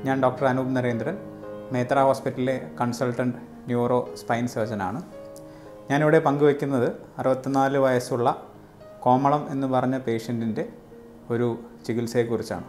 ഞാൻ ഡോക്ടർ അനൂപ് നരേന്ദ്രൻ മേത്ര ഹോസ്പിറ്റലിലെ consultant neuro spine സർജനാണ് ഞാനിവിടെ പങ്കുവയ്ക്കുന്നത് അറുപത്തിനാല് വയസ്സുള്ള കോമളം എന്ന് പറഞ്ഞ പേഷ്യൻറ്റിൻ്റെ ഒരു ചികിത്സയെക്കുറിച്ചാണ്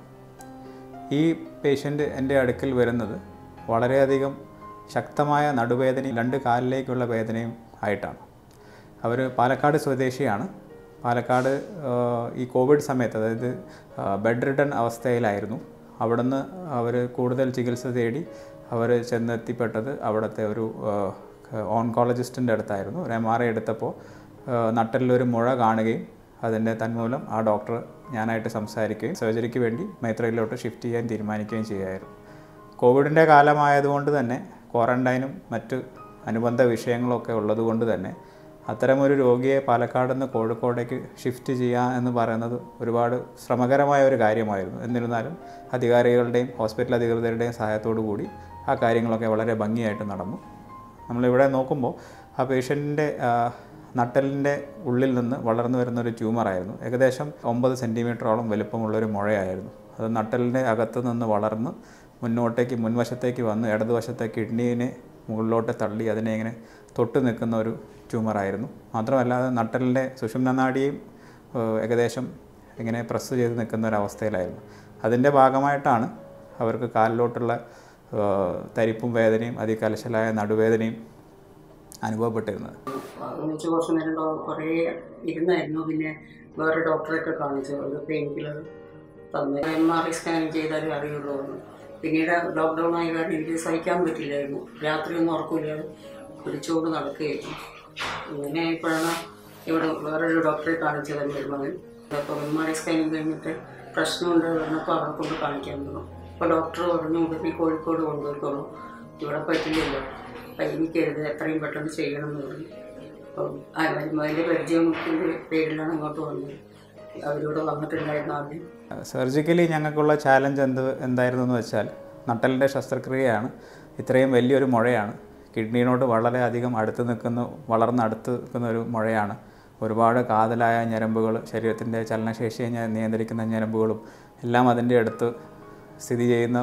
ഈ പേഷ്യൻ്റ് എൻ്റെ അടുക്കൽ വരുന്നത് വളരെയധികം ശക്തമായ നടുവേദനയും രണ്ട് കാലിലേക്കുള്ള വേദനയും ആയിട്ടാണ് അവർ പാലക്കാട് സ്വദേശിയാണ് പാലക്കാട് ആ, ഈ കോവിഡ് സമയത്ത് അതായത് ബെഡ് റിട്ടൺ അവസ്ഥയിലായിരുന്നു അവിടുന്ന് അവർ കൂടുതൽ ചികിത്സ തേടി അവർ ചെന്നെത്തിപ്പെട്ടത് അവിടുത്തെ ഒരു ഓൺകോളജിസ്റ്റിൻ്റെ അടുത്തായിരുന്നു ഒരു എം ആർ ഐ എടുത്തപ്പോൾ നട്ടലിലൊരു മുഴ കാണുകയും അതിൻ്റെ തന്മൂലം ആ ഡോക്ടർ ഞാനായിട്ട് സംസാരിക്കുകയും സർജറിക്ക് വേണ്ടി മൈത്രയിലോട്ട് ഷിഫ്റ്റ് ചെയ്യാൻ തീരുമാനിക്കുകയും ചെയ്യുമായിരുന്നു കോവിഡിൻ്റെ കാലമായതുകൊണ്ട് തന്നെ ക്വാറൻറ്റൈനും മറ്റ് അനുബന്ധ വിഷയങ്ങളൊക്കെ ഉള്ളതുകൊണ്ട് തന്നെ അത്തരമൊരു രോഗിയെ പാലക്കാട് നിന്ന് കോഴിക്കോടേക്ക് ഷിഫ്റ്റ് ചെയ്യുക എന്ന് പറയുന്നത് ഒരുപാട് ശ്രമകരമായ ഒരു കാര്യമായിരുന്നു എന്നിരുന്നാലും അധികാരികളുടെയും ഹോസ്പിറ്റൽ അധികൃതരുടെയും സഹായത്തോടു കൂടി ആ കാര്യങ്ങളൊക്കെ വളരെ ഭംഗിയായിട്ട് നടന്നു നമ്മളിവിടെ നോക്കുമ്പോൾ ആ പേഷ്യൻറ്റിൻ്റെ നട്ടലിൻ്റെ ഉള്ളിൽ നിന്ന് വളർന്നു വരുന്ന ഒരു ട്യൂമറായിരുന്നു ഏകദേശം ഒമ്പത് സെൻറ്റിമീറ്ററോളം വലുപ്പമുള്ളൊരു മുഴയായിരുന്നു അത് നട്ടലിൻ്റെ അകത്ത് നിന്ന് വളർന്ന് മുന്നോട്ടേക്ക് മുൻവശത്തേക്ക് വന്ന് ഇടതുവശത്തെ കിഡ്നീനെ മുകളിലോട്ട് തള്ളി അതിനെ ഇങ്ങനെ തൊട്ട് നിൽക്കുന്ന ഒരു ട്യൂമറായിരുന്നു മാത്രമല്ല അത് നട്ടലിൻ്റെ സുഷുമ്നനാടിയും ഏഹ്, ഏകദേശം ഇങ്ങനെ പ്രസ് ചെയ്ത് നിൽക്കുന്ന ഒരു അവസ്ഥയിലായിരുന്നു അതിൻ്റെ ഭാഗമായിട്ടാണ് അവർക്ക് കാലിലോട്ടുള്ള ഏഹ്, തരിപ്പും വേദനയും അതികലശലായ നടുവേദനയും അനുഭവപ്പെട്ടിരുന്നത് ഒന്നിച്ച് കുറച്ച് നേരം ഡോ- കുറേ ഇരുന്നായിരുന്നു പിന്നെ വേറെ ഡോക്ടറെയൊക്കെ കാണിച്ചു ഒരു പെയിൻ കില്ലർ തന്നു എം ആർ ഐ സ്കാൻ ചെയ്താലേ അറിയുള്ളൂ എന്ന്. പിന്നീട് ലോക്ക്ഡൗൺ ആയ കാരണം എനിക്ക് സഹിക്കാൻ പറ്റില്ലായിരുന്നു രാത്രിയൊന്നും ഉറക്കില്ലാതെ പിടിച്ചുകൊണ്ട് നടക്കുകയായിരുന്നു അങ്ങനെ ആയപ്പോഴാണ് ഇവിടെ വേറൊരു ഡോക്ടറെ കാണിച്ചത് എൻ്റെ ഒരു മകൻ അപ്പോൾ എം ആർ ഐ സ്കാനിങ് കഴിഞ്ഞിട്ട് പ്രശ്നമുണ്ട് പറഞ്ഞപ്പോൾ അവിടെ കൊണ്ട് കാണിക്കാൻ തന്നു അപ്പോൾ ഡോക്ടർ പറഞ്ഞു ഉടനെ കോഴിക്കോട് കൊണ്ടുപോയിക്കോളൂ ഇവിടെ പറ്റില്ലല്ലോ പരിമിക്കരുത് എത്രയും പെട്ടെന്ന് ചെയ്യണം എന്ന് പറഞ്ഞു അപ്പം അതിൻ്റെ പരിചയത്തിൻ്റെ പേരിലാണ് ഇങ്ങോട്ട് വന്നത് അവരോട് വന്നിട്ടുണ്ടായിരുന്നു ആദ്യം സർജിക്കലി ഞങ്ങൾക്കുള്ള ചാലഞ്ച് എന്ത് എന്തായിരുന്നു എന്ന് വെച്ചാൽ നട്ടലിൻ്റെ ശസ്ത്രക്രിയയാണ് ഇത്രയും വലിയൊരു മുഴയാണ് കിഡ്നിയോട് വളരെ അധികം അടുത്ത് നിൽക്കുന്ന വളർന്ന് അടുത്ത് നിൽക്കുന്ന ഒരു മുഴയാണ് ഒരുപാട് കാതലായ ഞരമ്പുകൾ ശരീരത്തിൻ്റെ ചലനശേഷിയെ ഞ- നിയന്ത്രിക്കുന്ന ഞരമ്പുകളും എല്ലാം അതിൻ്റെ അടുത്ത് സ്ഥിതി ചെയ്യുന്ന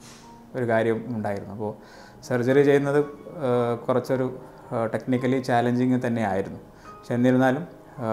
ഒരു കാര്യം ഉണ്ടായിരുന്നു അപ്പോൾ സർജറി ചെയ്യുന്നത് ആ, കുറച്ചൊരു ടെക്നിക്കലി ചാലഞ്ചിങ് തന്നെയായിരുന്നു പക്ഷെ എന്നിരുന്നാലും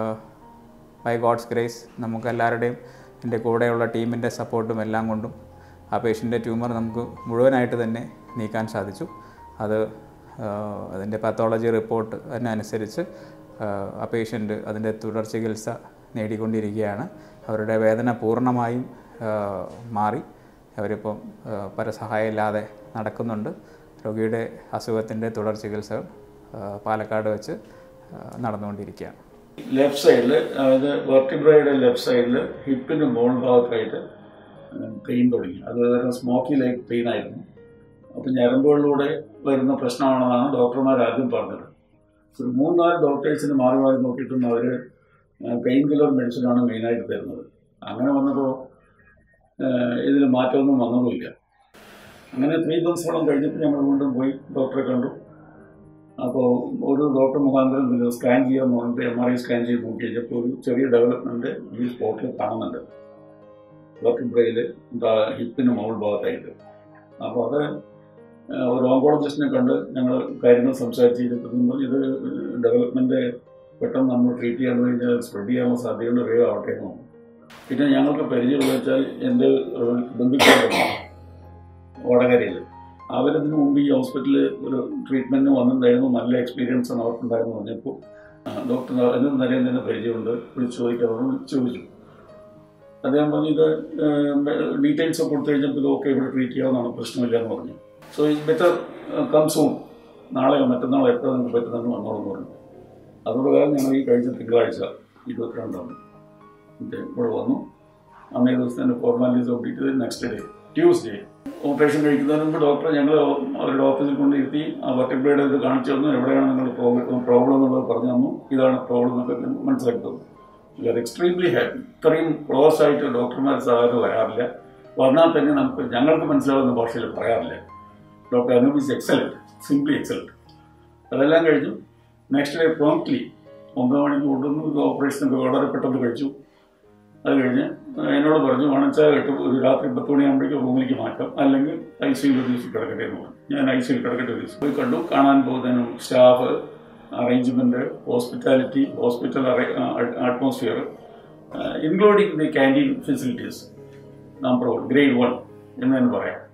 ബൈ ഗോഡ്സ് ഗ്രേസ് നമുക്ക് എല്ലാവരുടെയും എൻ്റെ കൂടെയുള്ള ടീമിൻ്റെ സപ്പോർട്ടും എല്ലാം കൊണ്ടും ആ പേഷ്യൻ്റെ ട്യൂമർ നമുക്ക് മുഴുവനായിട്ട് തന്നെ നീക്കാൻ സാധിച്ചു അത് ആഹ്, അതിൻ്റെ പാത്തോളജി റിപ്പോർട്ട് അതിനനുസരിച്ച് ആഹ്, ആ പേഷ്യൻ്റ് അതിൻ്റെ തുടർ ചികിത്സ നേടിക്കൊണ്ടിരിക്കുകയാണ് അവരുടെ വേദന പൂർണ്ണമായും ആഹ്, മാറി അവരിപ്പം ആഹ്, പരസഹായം ഇല്ലാതെ നടക്കുന്നുണ്ട് രോഗിയുടെ അസുഖത്തിൻ്റെ തുടർ ചികിത്സകൾ ആഹ്, പാലക്കാട് വെച്ച് ആഹ്, നടന്നുകൊണ്ടിരിക്കുകയാണ് ലെഫ്റ്റ് സൈഡിൽ അതായത് വെർട്ടിബ്രയുടെ ലെഫ്റ്റ് സൈഡിൽ ഹിപ്പിന് മുകൾ ഭാഗത്തായിട്ട് പെയിൻ തുടങ്ങി അത് ഒരു സ്മോക്കി ലൈക്ക് പെയിൻ ആയിരുന്നു അപ്പം ഞരമ്പുകളിലൂടെ വരുന്ന പ്രശ്നമാണെന്നാണ് ഡോക്ടർമാർ ആദ്യം പറഞ്ഞത് ഒരു മൂന്നാല് ഡോക്ടേഴ്സിന് മാറി മാറി നോക്കിയിട്ടും അവർ പെയിൻ കില്ലർ മെഡിസിനാണ് മെയിനായിട്ട് തരുന്നത് അങ്ങനെ വന്നപ്പോൾ ഇതിൽ മാറ്റമൊന്നും വന്നതുമില്ല അങ്ങനെ ത്രീ മന്ത്സോളം കഴിഞ്ഞപ്പോൾ ഞങ്ങൾ വീണ്ടും പോയി ഡോക്ടറെ കണ്ടു അപ്പോൾ ഒരു ഡോക്ടർ മുഖാന്തരം ഇത് സ്കാൻ ചെയ്യാൻ പറഞ്ഞിട്ട് എം ആർ ഐ സ്കാൻ ചെയ്ത് നോക്കി കഴിഞ്ഞപ്പോൾ ഒരു ചെറിയ ഡെവലപ്മെൻറ്റ് ഈ സ്പോട്ടിൽ കാണുന്നുണ്ട് ഡോക്ടർ ബ്രെയിൽ ഹിപ്പിന് മുകൾ ഭാഗത്തായിട്ട് അപ്പോൾ അത് ആ, ഒരു ഓങ്കോളജിസ്റ്റിനെ കണ്ട് ഞങ്ങൾ കാര്യങ്ങൾ സംസാരിച്ച് ചെയ്തിട്ടുണ്ടെങ്കിൽ ഇത് ഡെവലപ്മെൻറ്റ് പെട്ടെന്ന് നമ്മൾ ട്രീറ്റ് ചെയ്യാൻ കഴിഞ്ഞാൽ സ്പ്രെഡ് ചെയ്യാനുള്ള സാധ്യതയുണ്ട് വേഗം ആവട്ടെ എന്ന് തോന്നുന്നു പിന്നെ ഞങ്ങൾക്ക് പരിചയമുള്ള വെച്ചാൽ എൻ്റെ ബന്ധുക്കളുണ്ട് വടകരയിൽ അവരതിന് മുമ്പ് ഈ ഹോസ്പിറ്റലിൽ ഒരു ട്രീറ്റ്മെൻറ്റിന് വന്നിട്ടുണ്ടായിരുന്നു നല്ല എക്സ്പീരിയൻസ് ആണ് അവർക്കുണ്ടായിരുന്നു പറഞ്ഞപ്പോൾ ഡോക്ടർ അതിന് നരേന്ദ്രന് പരിചയമുണ്ട് വിളിച്ച് ചോദിക്കാൻ പറഞ്ഞു വിളിച്ച് ചോദിച്ചു അദ്ദേഹം പറഞ്ഞു ഇത് ഡീറ്റെയിൽസ് ഒക്കെ കൊടുത്തു കഴിഞ്ഞപ്പോൾ ഇത് ഓക്കെ ഇവിടെ ട്രീറ്റ് ചെയ്യാവുന്നതാണ് പ്രശ്നമില്ല എന്ന് പറഞ്ഞു so it better come soon നാളെയോ മറ്റന്നാളോ എപ്പോൾ നിങ്ങൾക്ക് പറ്റുന്നെന്ന് വന്നോളൂ എന്ന് പറഞ്ഞു അതോട് കാലം ഞങ്ങൾ ഈ കഴിഞ്ഞ തിങ്കളാഴ്ച ഇരുപത്തിരണ്ടാണ് ഇത് ഇവിടെ വന്നു അന്നേ ദിവസം തന്നെ ഫോർമാലിറ്റീസ് കംപ്ലീറ്റ് ചെയ്ത് നെക്സ്റ്റ് ഡേ ട്യൂസ്ഡേ ഓപ്പറേഷൻ കഴിക്കുന്നതിന് മുമ്പ് ഡോക്ടറെ ഞങ്ങൾ അവരുടെ ഓഫീസിൽ കൊണ്ടിരുത്തി ആ വർട്ടിബ്രയുടെ ഇത് കാണിച്ചു തന്നു എവിടെയാണ് നിങ്ങൾ പ്രോബ്ലം എന്നുള്ളത് പറഞ്ഞു തന്നു ഇതാണ് പ്രോബ്ലം എന്നൊക്കെ ഞങ്ങൾക്ക് മനസ്സിലാക്കി തന്നു വി ആർ എക്സ്ട്രീംലി ഹാപ്പി ഇത്രയും ക്ലോസ് ആയിട്ട് ഡോക്ടർമാർ സാധാരണ വരാറില്ല വന്നാൽ തന്നെ നമുക്ക് ഞങ്ങൾക്ക് മനസ്സിലാവുന്ന ഭാഷയിൽ പറയാറില്ല doctor Anoop is excellent simply excellent അതെല്ലാം കഴിഞ്ഞു നെക്സ്റ്റ് ഡേ പ്രോംപ്റ്റ്ലി ഒമ്പത് മണിക്ക് കൊണ്ടുവന്നു ഇത് ഓപ്പറേഷനൊക്കെ വളരെ പെട്ടെന്ന് കഴിച്ചു അത് കഴിഞ്ഞ് എന്നോട് പറഞ്ഞു വണച്ചാൽ കേട്ട് ഒരു രാത്രി പത്ത് മണിയാകുമ്പോഴേക്കും റൂമിലേക്ക് മാറ്റാം അല്ലെങ്കിൽ ഐ സിയിൽ ഒരു ദിവസം കിടക്കട്ടെ എന്ന് പറഞ്ഞു ഞാൻ ഐ സിയിൽ കിടക്കട്ടെ ഒരു ദിവസം പോയി കണ്ടു കാണാൻ പോകുന്നതിനും staff arrangement hospitality hospital atmosphere including the canteen facilities number one grade one എന്ന് തന്നെ പറയാം